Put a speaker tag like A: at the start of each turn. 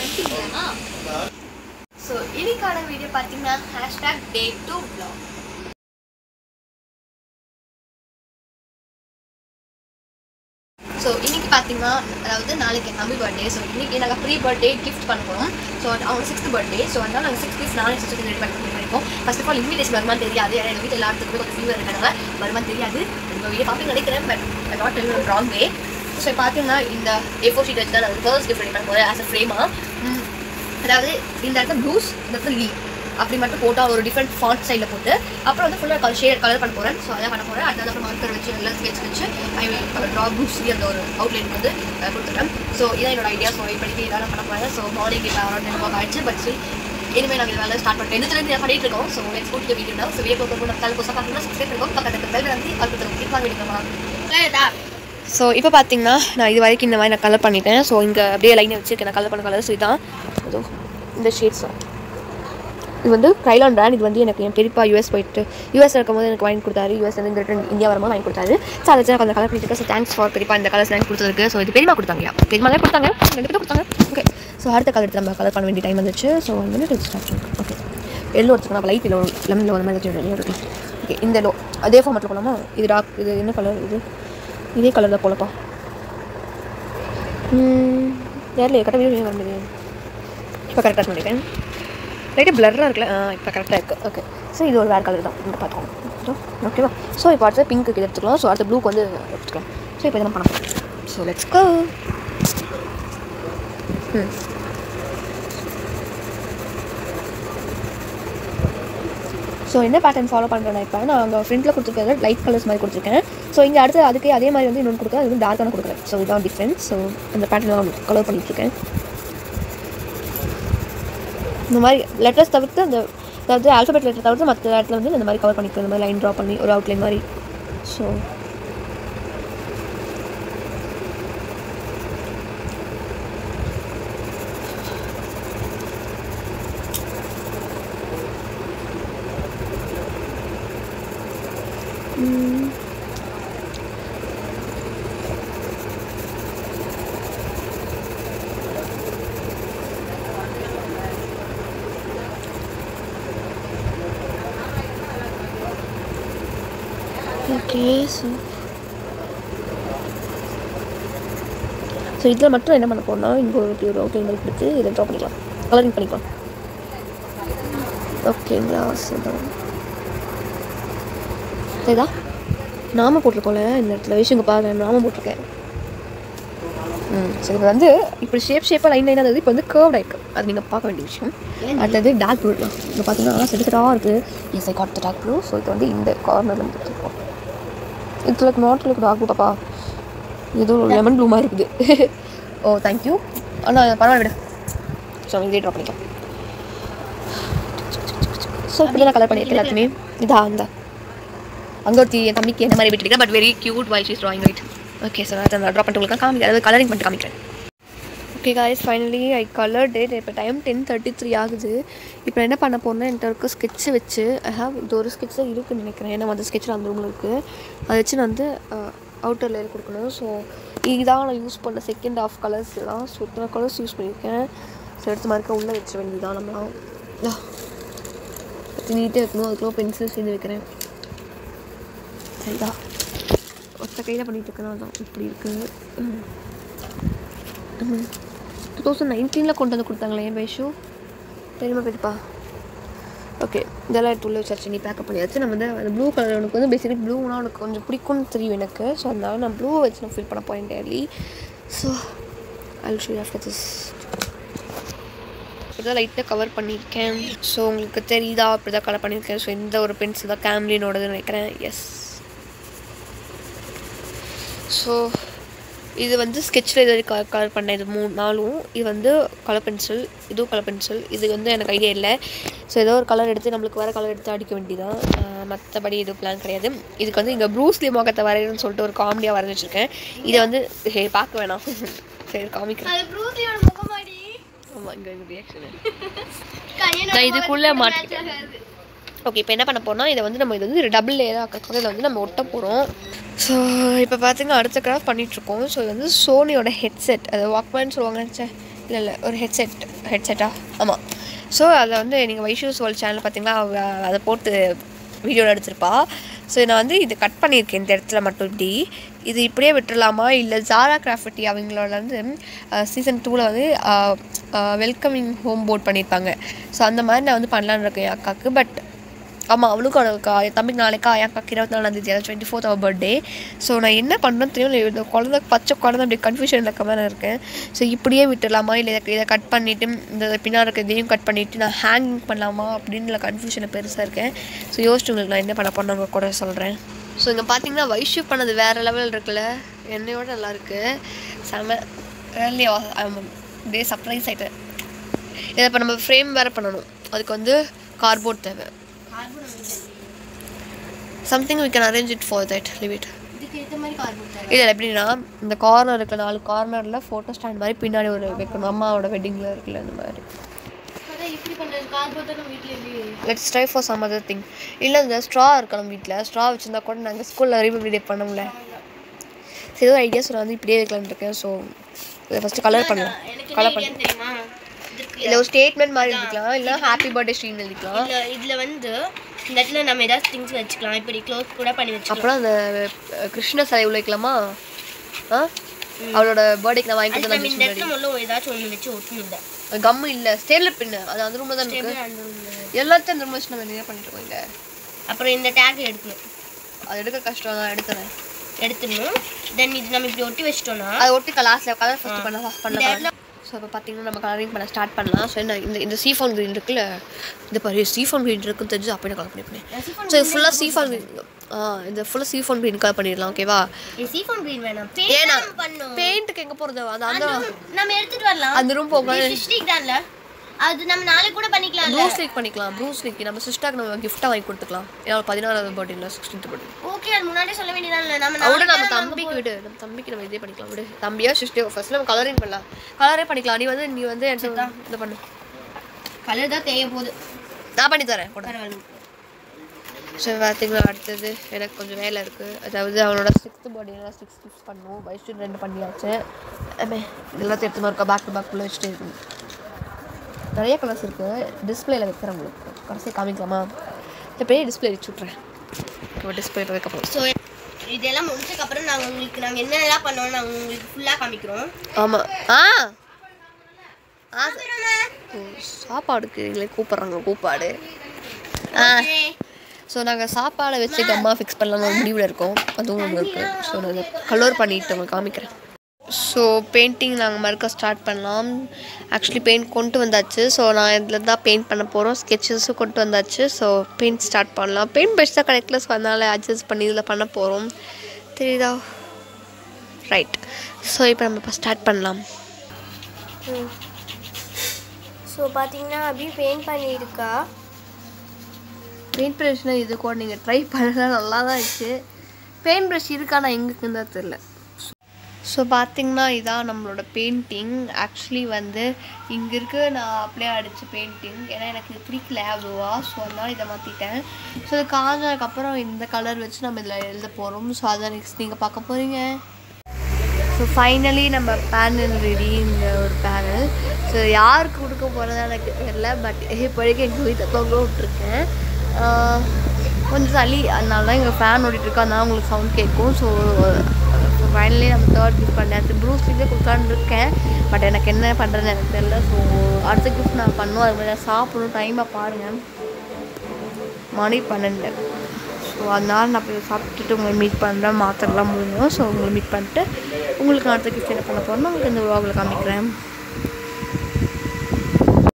A: வந்துட்டீங்களா ஸோ இன்னைக்கான வீடியோ பார்த்தீங்கன்னா hashtag day two vlog so இன்னைக்கு பார்த்தீங்கன்னா அதாவது நாளைக்கு என் தம்பி பர்த்டே ஸோ இன்னைக்கு நாங்கள் ப்ரீ பர்த்டே கிஃப்ட் பண்ண போகிறோம் ஸோ அவங்க சிக்ஸ்த் பர்த்டே ஸோ அதனால நாங்கள் சிக்ஸ் கிஃப்ட் நானே சிக்ஸ்த்து ரெடி பண்ணி பண்ணியிருக்கோம் ஃபர்ஸ்ட் ஆஃப் ஆல் இன்விடேஷன் வருமா தெரியாது ஏன்னா எங்கள் வீட்டில் எல்லாத்துக்குமே கொஞ்சம் ஃபீவர் இருக்காங்க வருமா தெரியாது உங்கள் வீடியோ பார்ப்பீங்க நினைக்கிறேன் but not tell wrong way so பார்த்தீங்கன்னா இந்த ஏ ஃபோர் ஷீட் வச்சு தான் நான் ஃபர்ஸ்ட் கிஃப்ட் ரெடி பண்ண போகிறேன் ஆஸ் அ ஃப்ரேமாக அதாவது இந்த இடத்துல ப்ளூஸ் இந்த இடத்துல லீ அப்படி மட்டும் போட்டால் ஒரு டிஃப்ரெண்ட் ஃபாண்ட் ஸ்டைலில் போட்டு அப்புறம் வந்து ஃபுல்லாக கலர் ஷேட் கலர் பண்ண போகிறேன் ஸோ அதான் பண்ண போகிறேன் அடுத்தது அப்புறம் மார்க்கர் வச்சு நல்லா ஸ்கெட்ச் வச்சு ஐ வில் ட்ரா ப்ளூஸ் அந்த ஒரு அவுட்லைன் வந்து அஹ், கொடுத்துட்டேன் ஸோ இதான் என்னோட ஐடியா ஸோ வெயிட் பண்ணிட்டு இதெல்லாம் பண்ண போகிறேன் ஸோ மார்னிங் இப்போ அரௌண்ட் டென் ஓ ஆயிடுச்சு பட் ஸ்டில் இனிமேல் நாங்கள் வேலை ஸ்டார்ட் பண்ணிட்டோம் எந்த பண்ணிட்டு இருக்கோம் ஸோ நெக்ஸ்ட் போட்டு வீடியோ தான் ஸோ வீடியோ போட்டு நம்ம புதுசாக பார்த்தீங்கன்னா சப்ஸ்கிரைப் பண்ணிக்கோங்க பக்கத்துக்கு பெல் வந்து அதுக்கு கிளிக் வீடியோ ஸோ இப்போ பார்த்தீங்கன்னா நான் இது வரைக்கும் இந்த மாதிரி நான் கலர் பண்ணிட்டேன் ஸோ இங்கே அப்படியே லைனை வச்சுருக்கேன் நான் கலர் பண்ண கலர் ஸோ இதான் இதோ இந்த ஷேட்ஸ் இது வந்து கைலான் பிராண்ட் இது வந்து எனக்கு என் பெரியப்பா யூஎஸ் போயிட்டு யூஎஸ் இருக்கும்போது எனக்கு வாங்கி கொடுத்தாரு யூஎஸ் வந்து இங்கே return இந்தியா வரும்போது வாங்கி கொடுத்தாரு ஸோ அதை வச்சு நான் கொஞ்சம் கலர் பண்ணிட்டு ஸோ தேங்க்ஸ் ஃபார் பெரியப்பா இந்த கலர்ஸ் வாங்கி கொடுத்ததுக்கு ஸோ இது பெரியமா கொடுத்தாங்க பெரியமா தான் கொடுத்தாங்க ரெண்டு பேரும் கொடுத்தாங்க ஓகே ஸோ அடுத்த கலர் எடுத்து நம்ம கலர் பண்ண வேண்டிய டைம் வந்துச்சு ஸோ வந்து ஸ்டார்ட் ஓகே எல்லோ எடுத்துக்கணும் லைட் எல்லோ லெமன் அந்த மாதிரி வச்சு எல்லோ இருக்கு ஓகே இந்த எல்லோ அதே ஃபார்மெட்டில் போகலாமா இது டார்க் இது என்ன கலர் இது இதே கலர் தான் போலப்பா யாரில் கரெக்டாக வீடியோ வர முடியுது இப்போ கரெக்டாக பண்ணிட்டேன் லைட்டாக பிளர்ராக இருக்குல்ல ஆ இப்போ கரெக்டாக இருக்குது ஓகே ஸோ இது ஒரு வேறு கலர் தான் இங்கே பார்த்துக்கோங்க ஓகேவா ஸோ இப்போ அடுத்த பிங்க்கு இது எடுத்துக்கலாம் ஸோ அடுத்த ப்ளூக்கு வந்து எடுத்துக்கலாம் ஸோ இப்போ இதெல்லாம் பண்ண போகிறோம் ஸோ லெட்ஸ் கோ ம் ஸோ என்ன பேட்டர்ன் ஃபாலோ பண்ணுறேன்னா இப்போ நான் அங்கே ஃப்ரண்ட்டில் கொடுத்துருக்கிறது லைட் கலர்ஸ் மாதிரி கொடுத்துருக்கேன் ஸோ இங்கே அடுத்து அதுக்கு அதே மாதிரி வந்து இன்னொன்று கொடுக்குறேன் அது வந்து டார்க்கான கொடுக்குறேன் ஸோ இதுதான் டிஃப்ரென்ஸ் ஸோ அந்த பேட்டர்ன் நான் கலர் பண்ணிகிட்ருக்கேன் இந்த மாதிரி லெட்டர்ஸ் தவிர்த்து அந்த அதாவது ஆல்ஃபபெட் லெட்டர் தவிர்த்து மற்ற இடத்துல வந்து இந்த மாதிரி கவர் பண்ணிக்கிறேன் இந்த மாதிரி லைன் ட்ரா பண்ணி ஒரு அவுட்லைன் மாதிரி ஸோ ஓகே ஸோ ஸோ இதில் மட்டும் என்ன பண்ண போறோம்னா இங்கே ஒரு இப்படி ஒரு அவுட்லைன் மாதிரி கொடுத்து இதை ட்ரா பண்ணிக்கலாம் கலரிங் பண்ணிக்கலாம் ஓகேங்களா ஸோ இதா நாம போட்டிருக்கோம்ல இந்த இடத்துல விஷயங்க பாருங்க நாம போட்டிருக்கேன் ம் ஸோ இது வந்து இப்படி ஷேப் ஷேப்பாக லைன் லைனாக இருந்தது இப்போ வந்து கேர்வ் ஆயிருக்கு அது நீங்கள் பார்க்க வேண்டிய விஷயம் அடுத்தது டார்க் ப்ளூ இங்கே பார்த்தீங்கன்னா செடுக்கடாக இருக்குது yes I got the dark blue so இது வந்து இந்த கார்னரில் இருந்து எடுத்துருக்கோம் இதில் நாட் இருக்கு டார்க் ப்ளூ பாப்பா ஏதோ லெமன் ப்ளூ மாதிரி இருக்குது ஓ தேங்க்யூ ஆனால் பரவாயில்ல விட ஸோ இதே ட்ரா பண்ணிக்கலாம் ஸோ இப்படி நான் கலர் பண்ணியிருக்கேன் எல்லாத்தையுமே இதா இந்த அங்கே ஒருத்தி என் தம்பிக்கு என்ன மாதிரி விட்டுருக்கேன் but very cute why she's drawing right okay sir அதை நான் ட்ரா பண்ணிட்டு உங்களுக்கு காமிக்கிறேன் அதாவது கலரிங் பண்ணிட்டு காமிக்கிறேன் okay guys finally I colour that இப்போ டைம் டென் தேர்ட்டி த்ரீ ஆகுது இப்போ என்ன பண்ண போறேன்னா என்கிட்ட இருக்க ஸ்கெட்ச் வச்சு ஐ ஹாவ் இது ஒரு ஸ்கெட்ச் தான் இருக்குன்னு நினைக்கிறேன் ஏன்னா அந்த ஸ்கெட்சில் அந்த ரூமில் இருக்குது அதை வச்சு நான் வந்து அவுட்டர் லேயர் கொடுக்கணும் ஸோ இதான் நான் யூஸ் பண்ண செகண்ட் ஆஃப் கலர்ஸ் தான் ஸோ இத்தனை கலர்ஸ் யூஸ் பண்ணியிருக்கேன் ஸோ எடுத்து மாதிரி உள்ளே வச்ச வேண்டியதுதான் நம்மளாம் நீட்டாக வைக்கணும் அதுக்குள்ள பென்சில் சேர்ந்து வைக்கிறேன் சரிதா ஒத்த கையில் பண்ணிட்டு இருக்கேன் அதான் இப்படி இருக்குது டூ தௌசண்ட் நைன்டீனில் கொண்டு வந்து கொடுத்தாங்களே என் பேஷு பெருமை பெரியப்பா ஓகே இதெல்லாம் எடுத்து உள்ள வச்சாச்சு நீ பேக்கப் பண்ணியாச்சு நம்ம வந்து அந்த ப்ளூ கலர் உனக்கு வந்து பேசிக்கலி ப்ளூனா உனக்கு கொஞ்சம் பிடிக்கும்னு தெரியும் எனக்கு ஸோ அதனால நான் ப்ளூ வச்சு நான் ஃபீல் பண்ண போகிறேன் daily so I'll show after this இப்படி தான் லைட்டாக கவர் பண்ணியிருக்கேன் ஸோ உங்களுக்கு தெரியுதா அப்படி தான் கலர் பண்ணியிருக்கேன் ஸோ இந்த ஒரு பென்சில் தான் கேம்லினோடதுன்னு நினைக்கிறேன் எஸ் ஸோ இது வந்து ஸ்கெட்சில் இது க கலர் பண்ண இது மூணு நாலும் இது வந்து கலர் பென்சில் இதுவும் கலர் பென்சில் இது வந்து எனக்கு ஐடியா இல்லை ஸோ ஏதோ ஒரு கலர் எடுத்து நம்மளுக்கு வேறு கலர் எடுத்து அடிக்க வேண்டியதான் மற்றபடி எதுவும் பிளான் கிடையாது இதுக்கு வந்து இங்கே ப்ரூஸ்லி முகத்தை வரையணும்னு சொல்லிட்டு ஒரு காமெடியாக வரைஞ்சி வச்சுருக்கேன் இதை வந்து ஹே பார்க்க வேணாம் சரி காமிக்கிறேன்
B: அது ப்ரூஸ்லியோட முகமாடி
A: ஆமாம் இங்கே ரியாக்ஷன்
B: கனியனோட
A: நான் இதுக்குள்ள
B: முகம்
A: மாட்டிக்கிட்டேன்.
B: match ஆகாது.
A: ஓகே இப்போ என்ன பண்ண போறோம்னா இதை வந்து நம்ம இது வந்து டபுள் லேயராக ஆக்கிறதுக்கு இதில் வந்து நம்ம ஒட்ட போகிறோம் ஸோ இப்போ பார்த்தீங்கன்னா அடுத்த கிராஃப்ட் பண்ணிகிட்ருக்கோம் ஸோ இது வந்து சோனியோட ஹெட்செட் அது வாக்மேன் சொல்லுவாங்க ச்சே இல்லை இல்லை ஒரு ஹெட்செட் ஹெட்செட்டா ஆமாம் ஸோ அதில் வந்து நீங்கள் வைஷூஸ் வேர்ல்ட் சேனல் பார்த்தீங்கன்னா அவ அதை போட்டு வீடியோ எடுத்திருப்பா ஸோ நான் வந்து இது கட் பண்ணியிருக்கேன் இந்த இடத்துல மட்டும் இப்படி இது இப்படியே விட்டுறலாமா இல்லை ஜாரா கிராஃபிட்டி அவங்களோட வந்து சீசன் டூவில் வந்து வெல்கமிங் ஹோம் போர்ட் பண்ணியிருப்பாங்க ஸோ அந்த மாதிரி நான் வந்து பண்ணலான்னு இருக்கேன் என் அக்காவுக்கு பட் ஆமாம் அவளுக்கும் அவளுக்கு என் தம்பிக்கு நாளைக்கா என் அக்காக்கு இருபத்தி நாலாந்தேதி டுவெண்ட்டி ஃபோர்த் அவர் பர்த்டே ஸோ நான் என்ன பண்ணுறேன்னு தெரியும் இந்த குழந்தை பச்சை குழந்தை அப்படி கன்ஃபியூஷன் இருக்க மாதிரி இருக்கேன் ஸோ இப்படியே விட்டுடலாமா இல்லை இதை இதை கட் பண்ணிவிட்டு இந்த பின்னாடி இருக்க இதையும் கட் பண்ணிவிட்டு நான் ஹேங்கிங் பண்ணலாமா அப்படின்னு கன்ஃபியூஷனில் பெருசாக இருக்கேன் ஸோ யோசிச்சு உங்களுக்கு நான் என்ன பண்ண போறேன்னு கூட சொல்கிறேன் ஸோ இங்கே பார்த்தீங்கன்னா வைஷ்யூ பண்ணது வேறு லெவல் இருக்குல்ல என்னையோட நல்லா இருக்கு செம really aw- I'm அப்படியே சர்ப்ரைஸ் ஆகிட்டேன் இதை இப்போ நம்ம ஃப்ரேம் வேறு பண்ணணும் அதுக்கு வந்து கார்போர்ட் தேவை something we can arrange it for that leave it
B: இதுக்கு ஏற்ற மாதிரி கார்போர்ட் தேவை
A: இல்லை எப்படின்னா இந்த கார்னர் இருக்குல்ல நாலு கார்னரில் ஃபோட்டோ ஸ்டாண்ட் மாதிரி பின்னாடி ஒரு வைக்கணும் அம்மாவோட வெட்டிங்கில் இருக்குல்ல இந்த மாதிரி
B: அதான் எப்படி பண்ணுறது கார்போர்ட் நம்ம வீட்டில் இல்லையே
A: let's try for some other thing இல்லை இந்த ஸ்ட்ரா இருக்கலாம் வீட்டில் ஸ்ட்ரா வச்சுருந்தா கூட நாங்கள் ஸ்கூலில் ரீபப்ளிடே பண்ணோம்ல சரி ஏதோ ஐடியாஸ் நான் வந்து இப்படியே வைக்கலான்னு இருக்கேன் ஸோ இதை ஃபஸ்ட்டு கலர் பண்ணலாம்
B: எனக்கு
A: கலர்
B: என்ன
A: பண்ண
B: ஐடியான்னு தெரியுமா இதுக்கு
A: இல்லை ஒரு ஸ்டேட்மெண்ட் மாதிரி எழுதிக்கலாம் இல்லை ஹாப்பி பர்த்டே ஸ்ட்ரீன் எழுதிக்கலாம்
B: இதில் இதில் வந்து இந்த இடத்துல நம்ம ஏதாவது திங்ஸ் வச்சுக்கலாம் இப்படி க்ளோஸ் கூட பண்ணி வச்சுக்கலாம்
A: அப்புறம் அந்த அஹ், கிருஷ்ண சிலை உள்ள வைக்கலாமா ஆ அவளோட பர்த்டேக்கு நான் வாங்கி
B: அதுக்கு நம்ம இந்த
A: கொடுத்தேன்
B: இடத்துல முதல்ல ஏதாச்சும் ஒன்று வச்சு ஒட்டணும்
A: கம்மு இல்லை ஸ்டேபிள் பின்னு அது அந்த ரூமில் தான் இருக்கு
B: அந்த room ல.
A: எல்லாத்தையும் அந்த ரூம் வச்சு நம்ம நிறைய பண்ணிட்டு இருக்கோம் இங்கே
B: அப்புறம் இந்த டேக் எடுக்கணும்
A: அது எடுக்க கஷ்டம் தான் எடுக்கிறேன்
B: எடுத்துடணும் தென் இது நம்ம இப்படி ஒட்டி வச்சிட்டோம்னா
A: அதை ஒட்டி கலாஸில் கலர் ஃபஸ்ட்டு பண்ண
B: இந்த
A: பண்ணலாம்
B: இடத்துல
A: ஸோ இப்போ பார்த்தீங்கன்னா நம்ம கலரிங் பண்ண ஸ்டார்ட் பண்ணலாம் ஸோ என்ன இந்த இந்த சீஃபான் க்ரீன் இருக்குல்ல இந்த பாரு சீஃபான் க்ரீன் இருக்குன்னு தெரிஞ்சு அப்படியே கலர் பண்ணிப்பேன் ஸோ இது ஃபுல்லாக சீஃபான் க்ரீன் ஆ இந்த ஃபுல்லாக சீஃபான் க்ரீன் கலர் பண்ணிடலாம் ஓகேவா
B: சீஃபான் க்ரீன் வேணாம்
A: ஏன்னா
B: பேண்ட் பண்ணும்
A: பெயிண்ட்டுக்கு எங்கே போகிறது அந்த அந்த
B: நம்ம எடுத்துட்டு வரலாம்
A: அந்த ரூம் போக
B: சிஸ்டிக் தான்ல அது நம்ம நாளைக்கு கூட பண்ணிக்கலாம்
A: ப்ரூஸ் லீக் பண்ணிக்கலாம் ப்ரூஸ் லீக் நம்ம சிஸ்டருக்கு நம்ம கிஃப்ட்டாக வாங்கி கொடுத்துக்கலாம் ஏன்னா பதினாறாவது பர்த்டே இல்லை சிக்ஸ்டீன்த் பர்த்டே
B: ஓகே அது முன்னாடியே சொல்ல வேண்டியதான்ல நம்ம
A: அவட
B: நாளைக்கு
A: நம்ம தம்பிக்கு விடு நம்ம தம்பிக்கு நம்ம இதே பண்ணிக்கலாம் விடு தம்பியா சிஸ்டர் ஃபர்ஸ்ட் நம்ம கலரிங் பண்ணலாம் கலரே பண்ணிக்கலாம் நீ வந்து நீ வந்து என்கிட்ட இதை பண்ணு
B: கலர் தான் தேய போகுது
A: நான் பண்ணி தரேன் கூட
B: பரவாயில்ல
A: ஸோ பார்த்தீங்களா அடுத்தது எனக்கு கொஞ்சம் வேலை இருக்குது அதாவது அவனோட சிக்ஸ்த்து பர்த்டே சிக்ஸ் கிஃப்ட் பண்ணும் வயசு ரெண்டு பண்ணியாச்சு ஆமே எல்லாத்தையும் எடுத்து இருக்கா பேக் டு பேக் வச்சுட்டு இருக்கு நிறைய கலர்ஸ் இருக்குது டிஸ்பிளேல வைக்கிறேன் உங்களுக்கு கடைசி காமிக்கலாமா இந்த பெரிய டிஸ்பிளே வச்சு விட்றேன் இப்போ டிஸ்பிளேல வைக்க போகிறோம்
B: ஸோ இதெல்லாம் முடிச்சதுக்கு அப்புறம் நாங்கள் உங்களுக்கு நாங்கள் என்னெல்லாம் பண்ணோம் நாங்கள் உங்களுக்கு ஃபுல்லாக காமிக்கிறோம்
A: ஆமாம் ஆ ஆ ஓ, சாப்பாடுக்கு எங்களை கூப்பிட்றாங்க கூப்பாடு ஆ ஸோ நாங்கள் சாப்பாடை வச்சு கம்மா ஃபிக்ஸ் பண்ணலாம் முடிவில் இருக்கோம் அதுவும் உங்களுக்கு ஸோ நான் கலர் பண்ணிட்டு உங்களுக்கு காமிக்கிறேன் ஸோ பெயிண்டிங் நாங்கள் மறுக்க ஸ்டார்ட் பண்ணலாம் ஆக்சுவலி பெயிண்ட் கொண்டு வந்தாச்சு ஸோ நான் இதில் தான் பெயிண்ட் பண்ண போகிறோம் ஸ்கெச்சஸும் கொண்டு வந்தாச்சு ஸோ பெயிண்ட் ஸ்டார்ட் பண்ணலாம் பெயிண்ட் ப்ரஷ் தான் கிடைக்கல ஸோ அதனால் அட்ஜஸ்ட் பண்ணி இதில் பண்ண போகிறோம் தெரியுதா ரைட் ஸோ இப்போ நம்ம இப்போ ஸ்டார்ட் பண்ணலாம்
B: ஸோ பார்த்தீங்கன்னா அப்படியே பெயிண்ட் பண்ணியிருக்கா
A: பெயிண்ட் ப்ரஷ்னால் இது கூட நீங்கள் ட்ரை பண்ணலாம் நல்லா தான் இருந்துச்சு பெயிண்ட் ப்ரஷ் இருக்கா நான் எங்களுக்குன்னு தான் தெரில ஸோ பார்த்தீங்கன்னா இதான் நம்மளோட பெயிண்டிங் ஆக்சுவலி வந்து இங்கே இருக்கு நான் அப்படியே அடித்த பெயிண்டிங் ஏன்னா எனக்கு இது பிடிக்கல அவ்வளோவா ஸோ அதனால் இதை மாற்றிட்டேன் ஸோ இது காஞ்சதுக்கப்புறம் இந்த கலர் வச்சு நம்ம இதில் எழுத போகிறோம் ஸோ அதை நெக்ஸ்ட் நீங்கள் பார்க்க போகிறீங்க ஸோ ஃபைனலி நம்ம பேனல் ரெடி இந்த ஒரு பேனல் ஸோ யாருக்கு கொடுக்க போகிறதா எனக்கு தெரியல பட் இப்போதைக்கு எங்கள் வீட்டில் தொங்க விட்ருக்கேன் ஆஹ் கொஞ்சம் சளி அதனால தான் எங்கள் ஃபேன் ஓடிட்டுருக்கு அதனால உங்களுக்கு சவுண்ட் கேட்கும் ஸோ ஃபைனலி நம்ம தேர்ட் கிஃப்ட் பண்ணேன் ப்ரூஸ் லீக்கே கொடுக்கலான்னு இருக்கேன் பட் எனக்கு என்ன பண்ணுறதுன்னு எனக்கு தெரியல ஸோ அடுத்த கிஃப்ட் நான் பண்ணுவோம் அது மாதிரி நான் சாப்பிடணும் டைமை பாருங்கள் மணி பன்னெண்டு ஸோ அதனால் நான் போய் சாப்பிட்டுட்டு உங்களை மீட் பண்ணுறேன் மாத்திரலாம் முடியும் ஸோ உங்களை மீட் பண்ணிட்டு உங்களுக்கு அடுத்த கிஃப்ட் என்ன பண்ண போகிறோம் உங்களுக்கு இந்த விலாகில் காமிக்கிறேன்